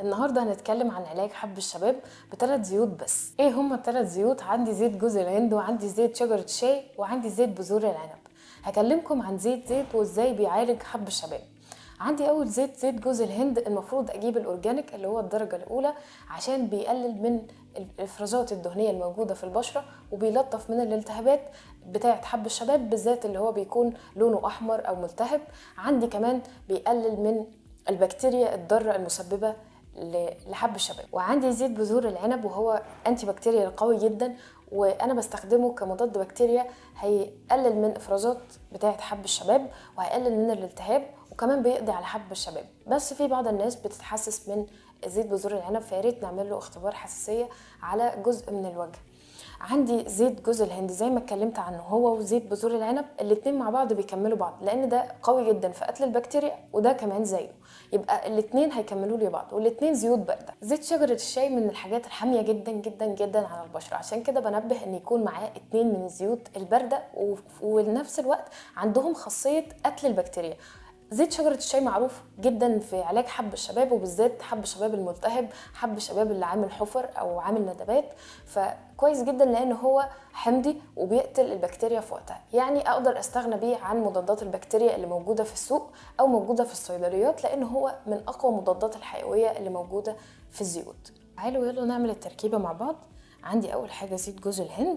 النهارده هنتكلم عن علاج حب الشباب بثلاث زيوت بس ايه هما الثلاث زيوت عندي زيت جوز الهند وعندي زيت شجره الشاي وعندي زيت بذور العنب هكلمكم عن زيت زيت وازاي بيعالج حب الشباب عندي اول زيت زيت جوز الهند المفروض اجيب الاورجانيك اللي هو الدرجه الاولى عشان بيقلل من الافرازات الدهنيه الموجوده في البشره وبيلطف من الالتهابات بتاعه حب الشباب بالذات اللي هو بيكون لونه احمر او ملتهب عندي كمان بيقلل من البكتيريا الضاره المسببه لحب الشباب وعندي زيت بذور العنب وهو انتي بكتيريا قوي جدا وانا بستخدمه كمضاد بكتيريا هيقلل من افرازات بتاعه حب الشباب وهيقلل من الالتهاب وكمان بيقضي على حب الشباب بس في بعض الناس بتتحسس من زيت بذور العنب فياريت نعمل له اختبار حساسيه على جزء من الوجه عندي زيت جوز الهند زي ما اتكلمت عنه هو وزيت بذور العنب الاتنين مع بعض بيكملوا بعض لان ده قوي جدا في قتل البكتيريا وده كمان زيه يبقى الاتنين هيكملوا لي بعض والاتنين زيوت بارده زيت شجره الشاي من الحاجات الحاميه جدا جدا جدا على البشره عشان كده بنبه ان يكون معاه اتنين من الزيوت البارده وفي الوقت عندهم خاصيه قتل البكتيريا زيت شجرة الشاي معروف جدا في علاج حب الشباب وبالذات حب الشباب الملتهب حب الشباب اللي عامل حفر او عامل ندبات فكويس جدا لان هو حمضي وبيقتل البكتيريا في وقتها يعني اقدر استغنى بيه عن مضادات البكتيريا اللي موجودة في السوق او موجودة في الصيدليات لان هو من اقوى مضادات الحيوية اللي موجودة في الزيوت تعالوا يلا نعمل التركيبة مع بعض عندي اول حاجة زيت جوز الهند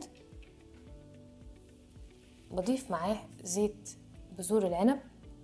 بضيف معاه زيت بذور العنب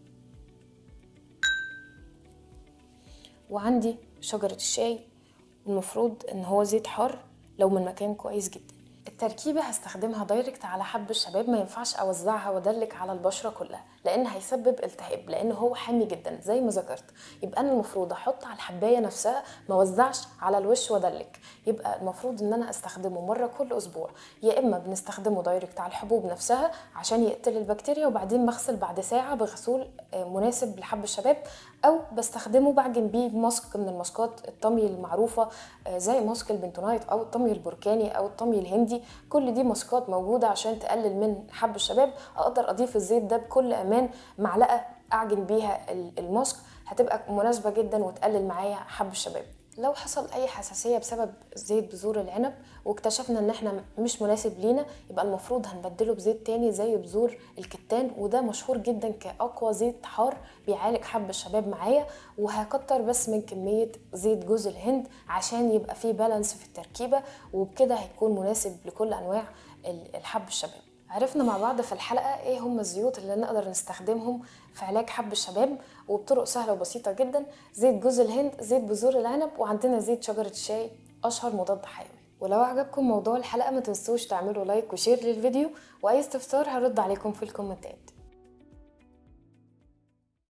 وعندي شجرة الشاي المفروض ان هو زيت حار لو من مكان كويس جدا التركيبة هستخدمها دايركت على حب الشباب ما ينفعش اوزعها وادلك على البشرة كلها لان هيسبب التهاب لان هو حامي جدا زي ما ذكرت يبقى انا المفروض احط على الحباية نفسها ما اوزعش على الوش وادلك يبقى المفروض ان انا استخدمه مرة كل اسبوع يا اما بنستخدمه دايركت على الحبوب نفسها عشان يقتل البكتيريا وبعدين بغسل بعد ساعة بغسول مناسب لحب الشباب او بستخدمه بعجن بيه ماسك من الماسكات الطمي المعروفة زي ماسك البنتونايت او الطمي البركاني او الطمي الهندي كل دي ماسكات موجودة عشان تقلل من حب الشباب اقدر اضيف الزيت ده بكل امان معلقة اعجن بيها الماسك هتبقى مناسبة جدا وتقلل معايا حب الشباب لو حصل اي حساسيه بسبب زيت بذور العنب واكتشفنا ان احنا مش مناسب لينا يبقى المفروض هنبدله بزيت تاني زي بذور الكتان وده مشهور جدا كاقوى زيت حار بيعالج حب الشباب معايا وهكتر بس من كميه زيت جوز الهند عشان يبقى فيه بالانس في التركيبه وبكده هيكون مناسب لكل انواع الحب الشباب عرفنا مع بعض في الحلقة ايه هم الزيوت اللي نقدر نستخدمهم في علاج حب الشباب وبطرق سهلة وبسيطة جدا زيت جوز الهند زيت بذور العنب وعندنا زيت شجرة الشاي أشهر مضاد حيوي ولو عجبكم موضوع الحلقة ما تنسوش تعملوا لايك وشير للفيديو وأي استفسار هرد عليكم في الكومنتات